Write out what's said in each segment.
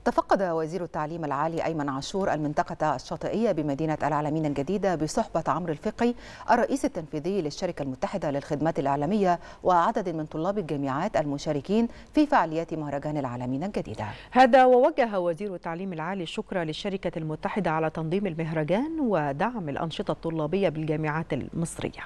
تفقد وزير التعليم العالي أيمن عاشور المنطقة الشاطئية بمدينة العالمين الجديدة بصحبة عمرو الفقي الرئيس التنفيذي للشركة المتحدة للخدمات الإعلامية وعدد من طلاب الجامعات المشاركين في فعاليات مهرجان العالمين الجديدة هذا ووجه وزير التعليم العالي الشكر للشركة المتحدة على تنظيم المهرجان ودعم الأنشطة الطلابية بالجامعات المصرية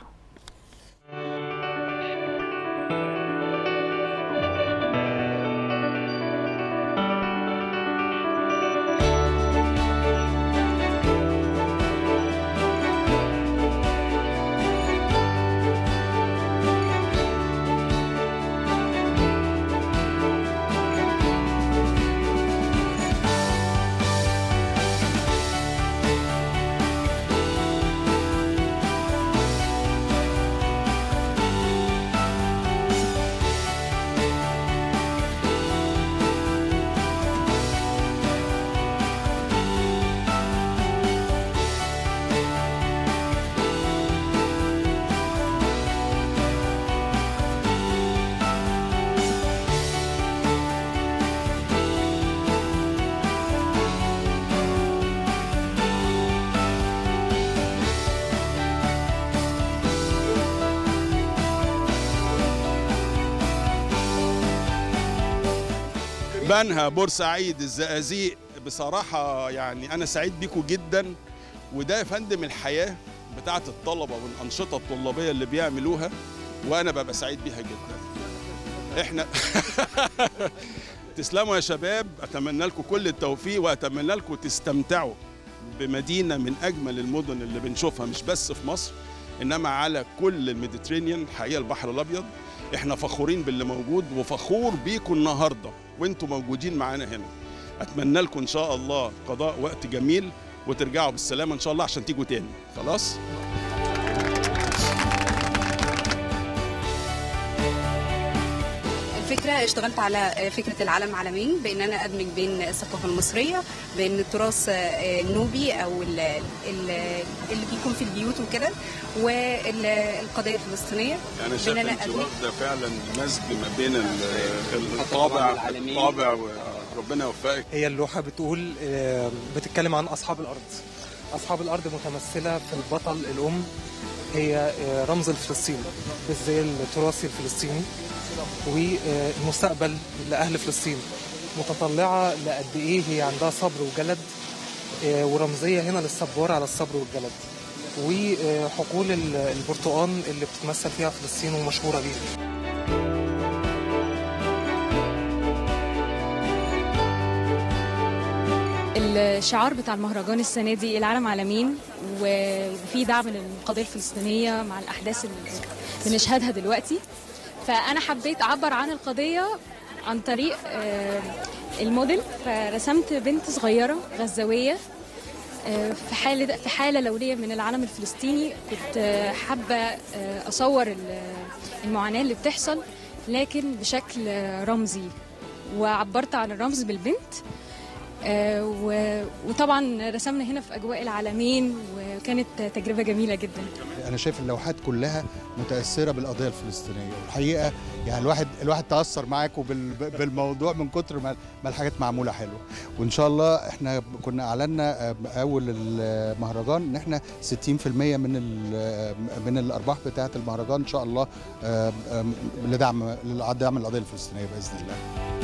بنها بورسعيد الزقازيق بصراحة يعني أنا سعيد بيكم جدا وده يا فندم الحياة بتاعة الطلبة والأنشطة الطلابية اللي بيعملوها وأنا ببقى سعيد بيها جدا إحنا تسلموا يا شباب أتمنى لكم كل التوفيق وأتمنى لكم تستمتعوا بمدينة من أجمل المدن اللي بنشوفها مش بس في مصر إنما على كل الميديترينيان حقيقة البحر الأبيض احنا فخورين باللي موجود وفخور بيكم النهارده وانتم موجودين معانا هنا اتمنى لكم ان شاء الله قضاء وقت جميل وترجعوا بالسلامه ان شاء الله عشان تيجوا تاني خلاص الفكرة اشتغلت على فكرة العالم عالمين بإن أنا أدمج بين الثقافة المصرية بين التراث النوبي أو ال- ال- اللي بيكون في البيوت وكده والقضية الفلسطينية انا بإن شايف أنا انت أدمج واخده فعلا مزج ما بين ال- الطابع الطابع وربنا يوفقك هي اللوحة بتقول آه، بتتكلم عن أصحاب الأرض أصحاب الأرض متمثلة في البطل الأم هي آه، رمز الفلسطيني بالزي التراثي الفلسطيني والمستقبل لأهل فلسطين متطلعة لقد إيه هي عندها صبر وجلد آه، ورمزية هنا للصبار على الصبر والجلد وحقول ال- البرتقال اللي بتتمثل فيها فلسطين ومشهورة بيها الشعار بتاع المهرجان السنة دي العالم عالمين وفي دعم للقضية الفلسطينية مع الأحداث اللي بنشهدها دلوقتي فأنا حبيت أعبر عن القضية عن طريق آه، الموديل فرسمت بنت صغيرة غزاوية آه، في حالة في حالة لونية من العالم الفلسطيني كنت آه، حابة آه، أصور ال- المعاناة اللي بتحصل لكن بشكل آه، رمزي وعبرت عن الرمز بالبنت آه، و- وطبعا رسمنا هنا في اجواء العالمين وكانت تجربه جميله جدا انا شايف اللوحات كلها متاثره بالقضيه الفلسطينيه والحقيقه يعني الواحد الواحد تاثر معاكم بال- بالموضوع من كتر ما ما الحاجات معموله حلوه وان شاء الله احنا كنا اعلنا آه، اول المهرجان ان احنا 60% من ال- من الارباح بتاعه المهرجان ان شاء الله آه، آه، لدعم لدعم القضيه الفلسطينيه باذن الله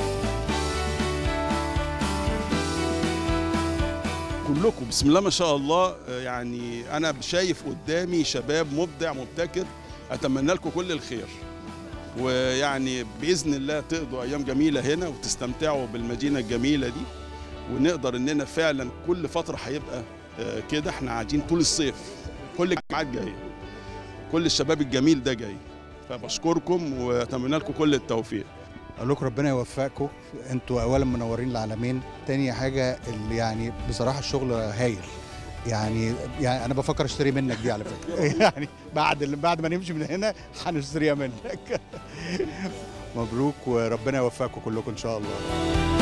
كلكم بسم الله ما شاء الله آه، يعني انا شايف قدامي شباب مبدع مبتكر اتمنى لكم كل الخير ويعني باذن الله تقضوا ايام جميله هنا وتستمتعوا بالمدينه الجميله دي ونقدر اننا فعلا كل فتره هيبقى آه، كده احنا قاعدين طول الصيف كل الجامعات جايه كل الشباب الجميل ده جاي فبشكركم واتمنى لكم كل التوفيق اقول لكم ربنا يوفقكم انتوا اولا منورين العالمين تاني حاجه اللي يعني بصراحه الشغل هايل يعني يعني انا بفكر اشتري منك دي على فكره يعني بعد بعد ما نمشي من هنا هنشتريها منك مبروك وربنا يوفقكم كلكم ان شاء الله